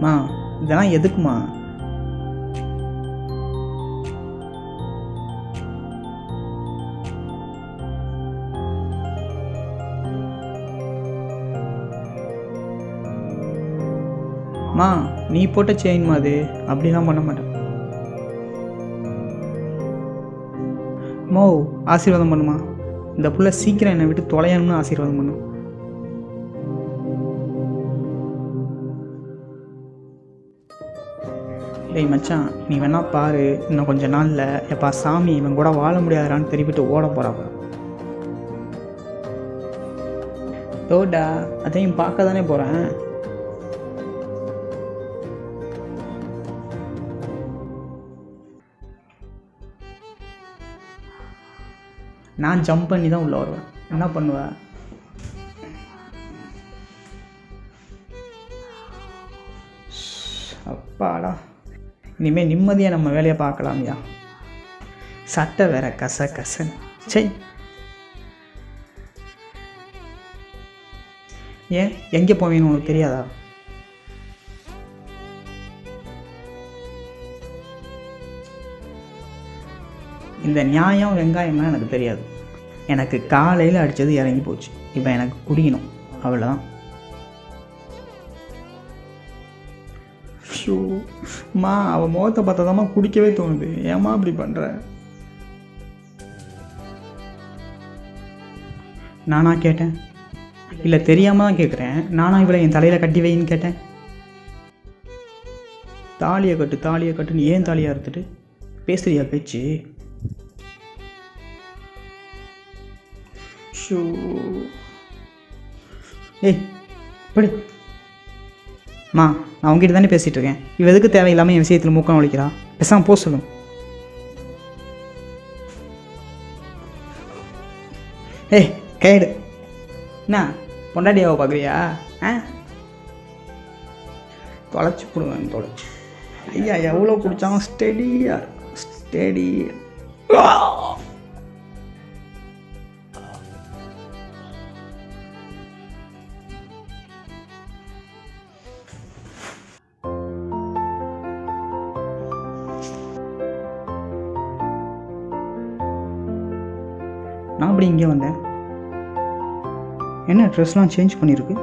மா இதெல்லாம் எதுக்குமா மா நீ போட்ட செயின்மா அது அப்படிலாம் பண்ண மாட்டேன் மோ ஆசீர்வாதம் பண்ணுமா இந்த புள்ள சீக்கிரம் என்னை விட்டு தொலையணும்னு ஆசீர்வாதம் பண்ணு டேய் மச்சான் நீ வேணா பாரு இன்னும் கொஞ்ச நாளில் எப்பா சாமி இவன் கூட வாழ முடியாதான்னு தெரிவிட்டு ஓட போகிறாப்ப ஓடா அதையும் பார்க்க தானே போகிறேன் நான் ஜம்ப் பண்ணி தான் உள்ளே வருவேன் என்ன பண்ணுவேன் அப்பாடா இனிமேல் நிம்மதியாக நம்ம வேலையை பார்க்கலாம்யா சட்டை வேற கச கசன் சை ஏன் எங்கே போவீங்கன்னு உனக்கு தெரியாதா இந்த நியாயம் வெங்காயம்லாம் எனக்கு தெரியாது எனக்கு காலையில் அடித்தது இறங்கி போச்சு இப்போ எனக்கு குடிக்கணும் அவ்வளோதான் ஷோ மா அவள் முகத்தை பார்த்ததாம்மா குடிக்கவே தோணுது ஏம்மா இப்படி பண்ணுற நானா கேட்டேன் இல்லை தெரியாம தான் கேட்குறேன் நானா இவளை என் தலையில் கட்டி வைன்னு கேட்டேன் தாலியை கட்டு தாலியை கட்டுன்னு ஏன் தாலியாக இருந்துட்டு பேசுறியா பேச்சு ஷோ ஏய் படி மா நான் உங்ககிட்ட தானே பேசிகிட்டு இருக்கேன் இவ எதுக்கு தேவையில்லாமல் என் விஷயத்தில் மூக்கம் ஒழிக்கிறா பேசாமல் போ சொல்லும் ஏய் கைடு என்ன பொண்டாட்டியாவை பார்க்குறியா ஆ தொலைச்சி போடுவேன் தொலைச்சி ஐயா எவ்வளோ குடித்தாலும் ஸ்டெடியா ஸ்டெடி நான் அப்படி இங்கே வந்தேன் என்ன ட்ரெஸ்லாம் சேஞ்ச் பண்ணியிருக்கு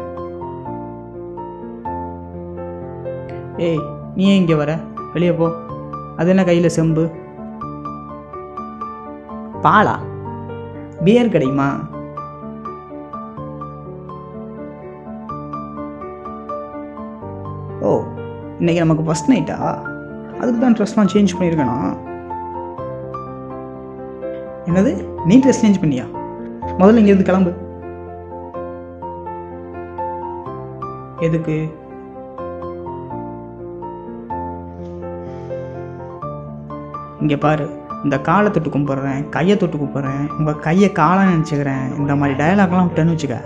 ஏய் நீ ஏன் இங்கே வர வெளியே போ அது என்ன கையில் செம்பு பாலா பியர் கிடைக்குமா ஓ இன்னைக்கு நமக்கு ஃபஸ்ட் நைட்டா அதுக்கு தான் ட்ரெஸ்லாம் சேஞ்ச் பண்ணியிருக்கேனா என்னது நீ ட்ரெஸ் சேஞ்ச் பண்ணியா முதல்ல இங்கேருந்து கிளம்பு எதுக்கு இங்கே பாரு இந்த காலை தொட்டு கும்பிட்றேன் கையை தொட்டு கும்பிட்றேன் உங்கள் கையை காலாக நினச்சிக்கிறேன் இந்த மாதிரி டயலாக்லாம் விட்டேன்னு வச்சுக்க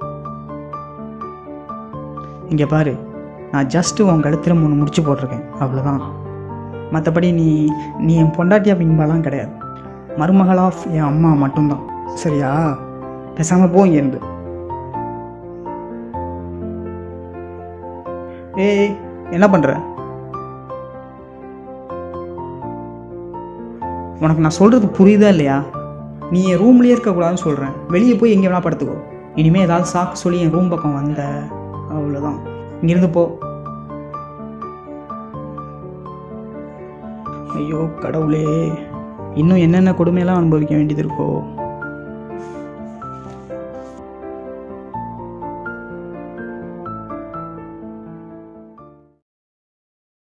இங்கே பாரு நான் ஜஸ்ட்டு உன் கழுத்தில் மூணு முடிச்சு போட்டிருக்கேன் அவ்வளோதான் மற்றபடி நீ நீ என் பொண்டாட்டியா பின்பாலாம் கிடையாது மருமகள் ஆஃப் என் அம்மா மட்டும்தான் சரியா பேசாமல் போ இங்கேருந்து ஏய் என்ன பண்ணுற உனக்கு நான் சொல்கிறது புரியுதா இல்லையா நீ என் ரூம்லேயே இருக்கக்கூடாதுன்னு சொல்கிறேன் வெளியே போய் எங்கே வேணா படுத்துக்கோ இனிமேல் ஏதாவது சாக்கு சொல்லி என் ரூம் பக்கம் வந்த அவ்வளோதான் இங்கேருந்து போ ஐயோ கடவுளே இன்னும் என்னென்ன கொடுமையெல்லாம் அனுபவிக்க வேண்டியது இருக்கோ